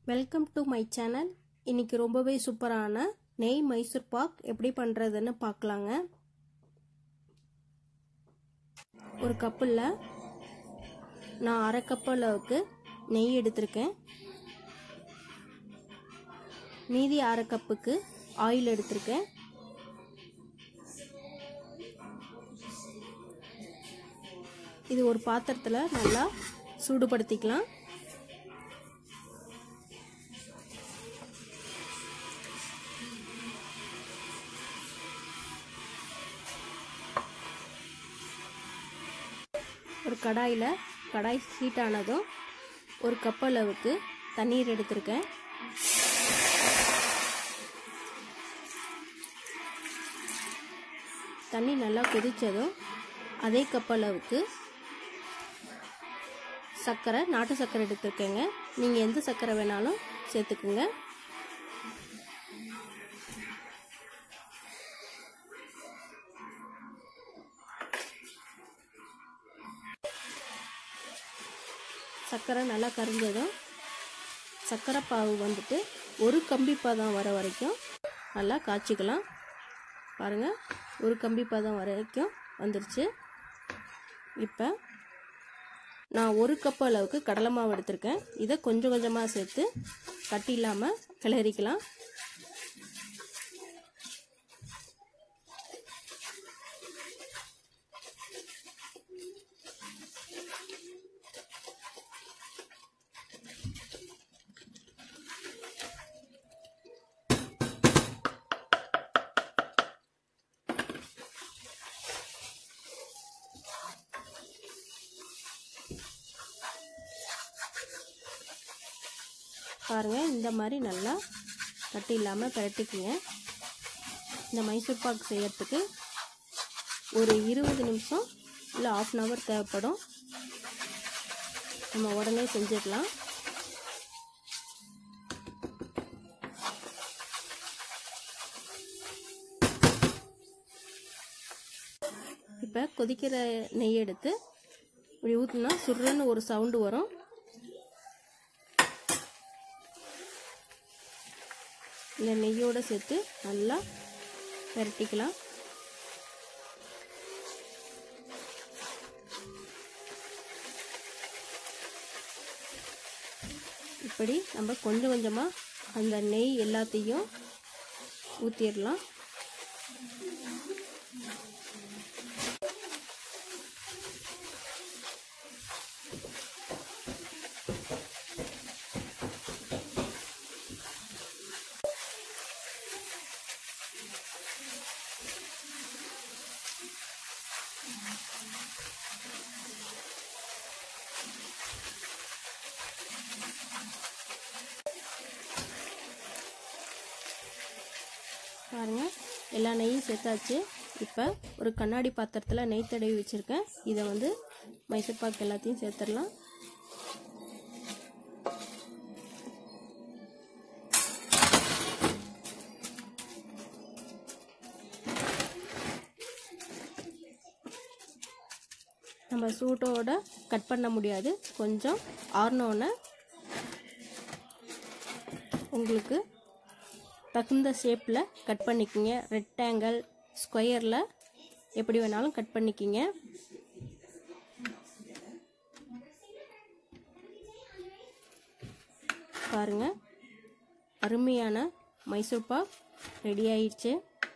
welcome to my channel இன்னைக்கு ரொம்பவே சூப்பரான நெய் மைசூர் பாக் எப்படி பண்ணுறதுன்னு பார்க்கலாங்க ஒரு கப்பில் நான் அரை கப் அளவுக்கு நெய் எடுத்திருக்கேன் மீதி அரை கப்புக்கு ஆயில் எடுத்திருக்கேன் இது ஒரு பாத்திரத்தில் நல்லா சூடுபடுத்திக்கலாம் ஒரு கடாயில் கடாய் ஹீட் ஆனதும் ஒரு கப் அளவுக்கு தண்ணீர் எடுத்திருக்கேன் தண்ணி நல்லா கொதித்ததும் அதே கப் அளவுக்கு சர்க்கரை நாட்டு சர்க்கரை எடுத்துருக்கேங்க நீங்கள் எந்த சர்க்கரை வேணாலும் சேர்த்துக்குங்க சர்க்கரை நல்லா கரிஞ்சதும் சர்க்கரை பாவு வந்துட்டு ஒரு கம்பி பதம் வர வரைக்கும் நல்லா காய்ச்சிக்கலாம் பாருங்கள் ஒரு கம்பி பதம் வரைக்கும் வந்துருச்சு இப்போ நான் ஒரு கப் அளவுக்கு கடலை மாவு எடுத்திருக்கேன் இதை கொஞ்சம் கொஞ்சமாக சேர்த்து கட்டி இல்லாமல் கிளறிக்கலாம் பாருங்கள் இந்த மாதிரி நல்லா கட்டி இல்லாமல் பிரட்டிக்குங்க இந்த மைசூர் பாக் செய்யறதுக்கு ஒரு இருபது நிமிஷம் இல்லை ஆஃப் அன் ஹவர் தேவைப்படும் நம்ம உடனே செஞ்சிடலாம் இப்போ கொதிக்கிற நெய் எடுத்து இப்படி ஊற்றினா சுருன்னு ஒரு சவுண்டு வரும் இந்த நெய்யோடு சேர்த்து நல்லா பரட்டிக்கலாம் இப்படி நம்ம கொஞ்சம் கொஞ்சமாக அந்த நெய் எல்லாத்தையும் ஊற்றிடலாம் பாருங்கள் எல்லா நெய்யும் சேர்த்தாச்சு இப்போ ஒரு கண்ணாடி பாத்திரத்தில் நெய் தடவி வச்சுருக்கேன் இதை வந்து மைசூர் பாக்கு எல்லாத்தையும் சேர்த்துடலாம் நம்ம சூட்டோட கட் பண்ண முடியாது கொஞ்சம் ஆறினோன்னே உங்களுக்கு தகுந்த ஷேப்பில் கட் பண்ணிக்கிங்க ரெக்டாங்கிள் ஸ்கொயரில் எப்படி வேணாலும் கட் பண்ணிக்கிங்க பாருங்கள் அருமையான மைசூர் பாக் ரெடி ஆயிடுச்சு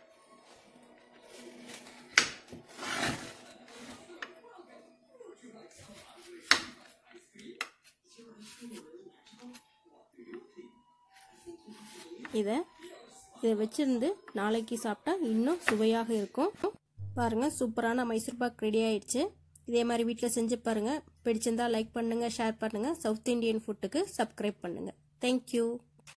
இதை இதை வச்சுருந்து நாளைக்கு சாப்பிட்டா இன்னும் சுவையாக இருக்கும் பாருங்கள் சூப்பரான மைசூர் பாக் ரெடி ஆயிடுச்சு இதே மாதிரி வீட்டில் செஞ்சு பாருங்கள் பிடிச்சிருந்தா லைக் பண்ணுங்கள் ஷேர் பண்ணுங்கள் சவுத் இண்டியன் ஃபுட்டுக்கு சப்ஸ்கிரைப் பண்ணுங்கள் தேங்க்யூ